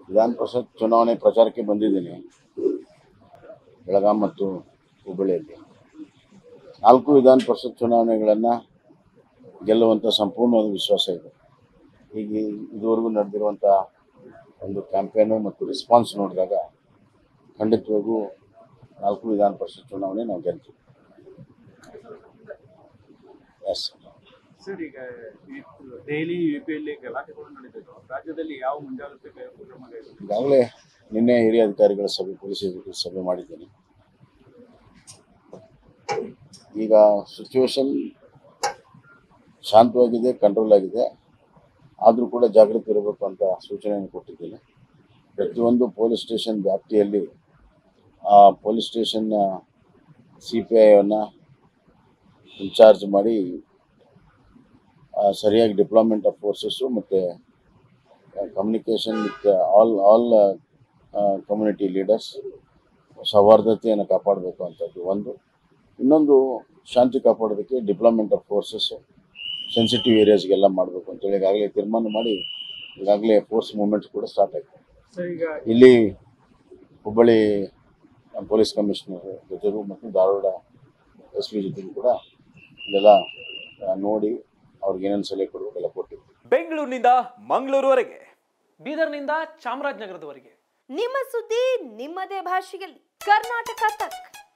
ವಿಧಾನ ಪರಿಷತ್ ಚುನಾವಣೆ ಪ್ರಚಾರಕ್ಕೆ ಬಂದಿದ್ದೀನಿ ಬೆಳಗಾಂ ಮತ್ತು ಹುಬ್ಬಳ್ಳಿಯಲ್ಲಿ ನಾಲ್ಕು ವಿಧಾನ ಪರಿಷತ್ ಚುನಾವಣೆಗಳನ್ನು ಗೆಲ್ಲುವಂಥ ಸಂಪೂರ್ಣವಾದ ವಿಶ್ವಾಸ ಇದೆ ಹೀಗೆ ಇದುವರೆಗೂ ನಡೆದಿರುವಂಥ ಒಂದು ಕ್ಯಾಂಪೇನು ಮತ್ತು ರೆಸ್ಪಾನ್ಸ್ ನೋಡಿದಾಗ ಖಂಡಿತವಾಗೂ ನಾಲ್ಕು ವಿಧಾನ ಪರಿಷತ್ ಚುನಾವಣೆ ನಾವು ಗೆಲ್ತೀವಿ ಎಸ್ ಸರ್ ಈಗ ದೆಹಲಿ ಯು ಪಿಯಲ್ಲಿ ಗಲಾಟೆಗಳು ನಡೆದಿದ್ದು ರಾಜ್ಯದಲ್ಲಿ ಯಾವ ಮುಂಜಾಗ್ರತೆ ಕ್ರಮ ಕೈಗೊಂಡಿದೆ? ಈಗಾಗಲೇ ನಿನ್ನೆ ಹಿರಿಯ ಅಧಿಕಾರಿಗಳ ಸಭೆ ಪೊಲೀಸ್ ಅಧಿಕಾರಿಗಳ ಸಭೆ ಮಾಡಿದ್ದೀನಿ ಈಗ ಸಿಚುವೇಶನ್ ಶಾಂತವಾಗಿದೆ ಕಂಟ್ರೋಲ್ ಆಗಿದೆ ಆದರೂ ಕೂಡ ಜಾಗೃತಿ ಇರಬೇಕು ಅಂತ ಸೂಚನೆಯನ್ನು ಕೊಟ್ಟಿದ್ದೀನಿ ಪ್ರತಿಯೊಂದು ಪೊಲೀಸ್ ಸ್ಟೇಷನ್ ವ್ಯಾಪ್ತಿಯಲ್ಲಿ ಆ ಪೊಲೀಸ್ ಸ್ಟೇಷನ್ನ ಸಿ ಪಿ ಐವನ್ನು ಇನ್ಚಾರ್ಜ್ ಮಾಡಿ ಆ, ಸರಿಯಾಗಿ ಡಿಪ್ಲಾಯ್ಮೆಂಟ್ ಆಫ್ ಫೋರ್ಸಸ್ಸು ಮತ್ತು communication with all all community leaders ಸೌಹಾರ್ದತೆಯನ್ನು ಕಾಪಾಡಬೇಕು ಅಂತದ್ದು ಒಂದು ಇನ್ನೊಂದು ಶಾಂತಿ ಕಾಪಾಡೋದಕ್ಕೆ ಡಿಪ್ಲಾಯ್ಮೆಂಟ್ ಆಫ್ ಫೋರ್ಸಸ್ ಸೆನ್ಸಿಟಿವ್ ಏರಿಯಾಸ್ಗೆಲ್ಲ ಮಾಡಬೇಕು ಅಂತೇಳಿ ಈಗಾಗಲೇ ತೀರ್ಮಾನ ಮಾಡಿ ಈಗಾಗಲೇ ಫೋರ್ಸ್ ಮೂವ್ಮೆಂಟ್ಸ್ ಕೂಡ ಸ್ಟಾರ್ಟ್ ಆಗಿದೆ ಸರ್ ಈಗ ಇಲ್ಲಿ ಹುಬ್ಬಳ್ಳಿ ಪೊಲೀಸ್ ಕಮಿಷನರ್ ಜೊತೆಗೂ ಮತ್ತು ಧಾರವಾಡ ಎಸ್ ಪಿ ಜೊತೆಗೂ ಕೂಡ ಇದೆಲ್ಲ ಆ, ನೋಡಿ ಅವ್ರಿಗೆ ಏನೇನು ಸಲಹೆ ಕೊಡಬೇಕೆಲ್ಲ ಕೊಟ್ಟಿದ್ವಿ ಬೆಂಗಳೂರಿನಿಂದ ಮಂಗಳೂರುವರೆಗೆ ಬೀದರ್ನಿಂದ ಚಾಮರಾಜನಗರದವರೆಗೆ ನಿಮ್ಮ ಸುದ್ದಿ ನಿಮ್ಮದೇ ಭಾಷೆಯಲ್ಲಿ ಕರ್ನಾಟಕ ತಕ್